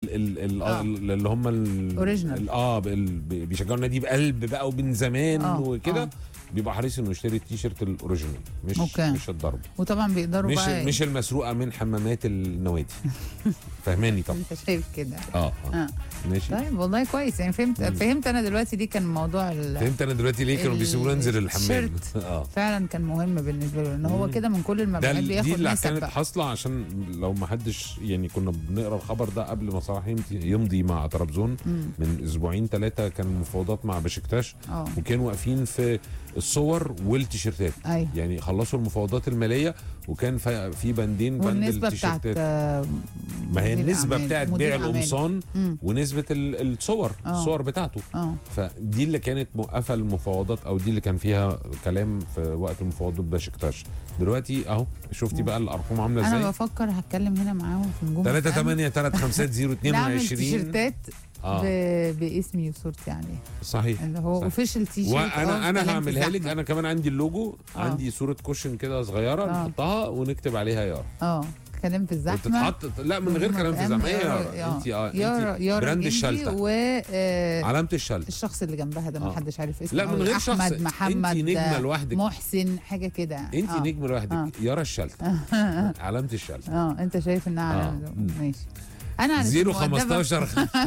ال ال آه. ال- اللي هم ال- Original. ال- اه ال- بيشجعوا النادي بقلب بقى ومن زمان آه، وكده آه. بيبقى حريص انه يشتري التيشيرت الاوريجينال مش أوكي. مش الضرب وطبعا بيقدروا مش بقى مش المسروقه من حمامات النوادي فاهماني طبعا انت شايف كده اه اه اه ماشي طيب والله كويس يعني فهمت مم. فهمت انا دلوقتي ليه كان موضوع ال... فهمت انا دلوقتي ليه كانوا ال- بيسيبونا انزل الحمام التيشيرت. اه فعلا كان مهم بالنسبه له لان هو مم. كده من كل ده المبيعات ال- دي بياخد اللي نسب كانت بقى حاصله عشان لو ما حدش يعني كنا بنقرا الخبر ده قبل ما صلاح يمضي- يمضي مع طرابزون مم. من اسبوعين ثلاثه كان مفاوضات مع بشكتاش اه وكانوا واقفين في الصور والتيشيرتات ايوه يعني خلصوا المفاوضات الماليه وكان في في بندين بند والنسبه بتاعت التيشيرتات آه، ما هي مدير النسبه أعمال- بتاعت مدير بيع أعمال. القمصان مم. ونسبه ال- الصور آه. الصور بتاعته اه فدي اللي كانت موقفه المفاوضات او دي اللي كان فيها كلام في وقت المفاوضات بشكتاش دلوقتي اهو شفتي بقى الارقام عامله انا ازاي بفكر هتكلم هنا معاهم في نجوم 3 FM. 8 3 5 0 نعمل 22 تيشيرتات اه ب... باسمي وصورتي عليه صحيح اللي هو صح. اوفيشال تيشيرت وانا انا هعملها لك انا كمان عندي اللوجو آه. عندي صوره كوشن كده صغيره آه. نحطها ونكتب عليها يارا اه كلام في الزحمه وتتحط لا من غير نجوم كلام في FM. زحمه هي يارا- يارا انت اه يارا انت يارا براند جندي الشلتة و آه، علامه الشلتة الشخص اللي جنبها ده ما آه. حدش عارف اسمه لا من أوي. غير شخص احمد محمد انت نجمه آه، لوحدك محسن حاجه كده انت آه. نجمه لوحدك آه. يارا الشلتة علامه الشلتة اه انت شايف انها آه. علامة. مم. ماشي انا علشان زيرو مؤدبة- 15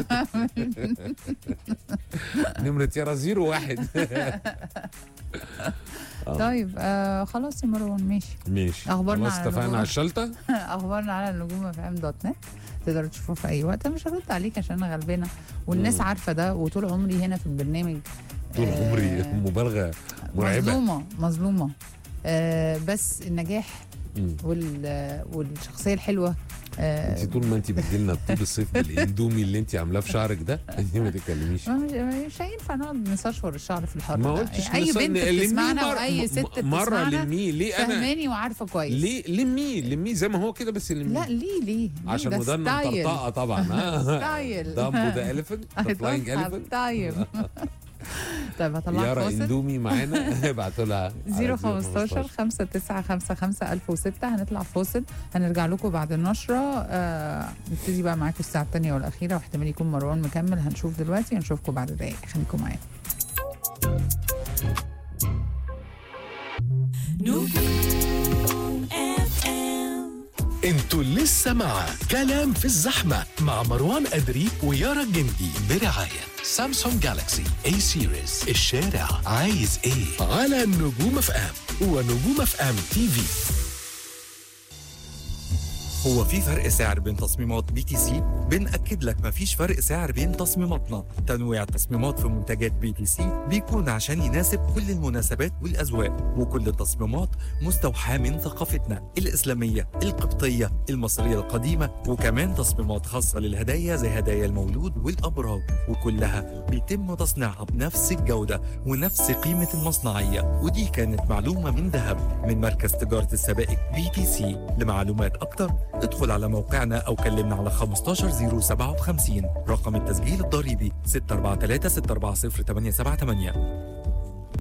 نمرة يارا زيرو واحد آه. طيب آه خلاص يا مروان ماشي ماشي أخبارنا خلاص على اتفقنا النجوم. على الشلتة اخبارنا على النجوم اف ام دوت نت تقدروا تشوفوها في اي وقت انا مش هرد عليك عشان انا غلبانه والناس مم. عارفه ده وطول عمري هنا في البرنامج طول آه، عمري مبالغة مرعبة مظلومه مظلومه آه بس النجاح مم. وال والشخصيه الحلوه آه انت طول ما انت بتجيلنا طول الصيف بالاندومي اللي انت عاملاه في شعرك ده انت ما تتكلميش ما- مش مش هينفع نقعد نستشور الشعر في الحر ما ده. قلتش اي نص- بنت لميه بتسمعنا مرة- واي م- ست مرة بتسمعنا لميه ليه انا فهماني وعارفه كويس ليه لميه لميه زي ما هو كده بس لميه لا ليه ليه ليه؟ عشان ده ودنا ستايل. مطرطقه طبعا ها ستايل. دامبو ذا اليفنت ذا فلاينج اليفنت طيب طيب هطلعك يارا فاصل اندومي معانا ابعتوا لها على 015 5955 1006 هنطلع فاصل هنرجع لكم بعد النشرة آه نبتدي بقى معاكم الساعة الثانية والأخيرة واحتمال يكون مروان مكمل هنشوف دلوقتي هنشوفكم بعد دقايق خليكم معانا انتوا لسه مع كلام في الزحمة مع مروان أدري ويارا الجندي برعاية سامسونج جالاكسي اي سيريز الشارع عايز ايه على نجوم اف ام ونجوم اف ام تي في هو في فرق سعر بين تصميمات بي تي سي؟ بنأكد لك مفيش فرق سعر بين تصميماتنا، تنويع التصميمات في منتجات بي تي سي بيكون عشان يناسب كل المناسبات والأذواق، وكل التصميمات مستوحاة من ثقافتنا الإسلامية، القبطية، المصرية القديمة، وكمان تصميمات خاصة للهدايا زي هدايا المولود والأبراج، وكلها بيتم تصنيعها بنفس الجودة ونفس قيمة المصنعية، ودي كانت معلومة من ذهب من مركز تجارة السبائك بي تي سي، لمعلومات أكتر ادخل على موقعنا او كلمنا على 15057 رقم التسجيل الضريبي 643 640 878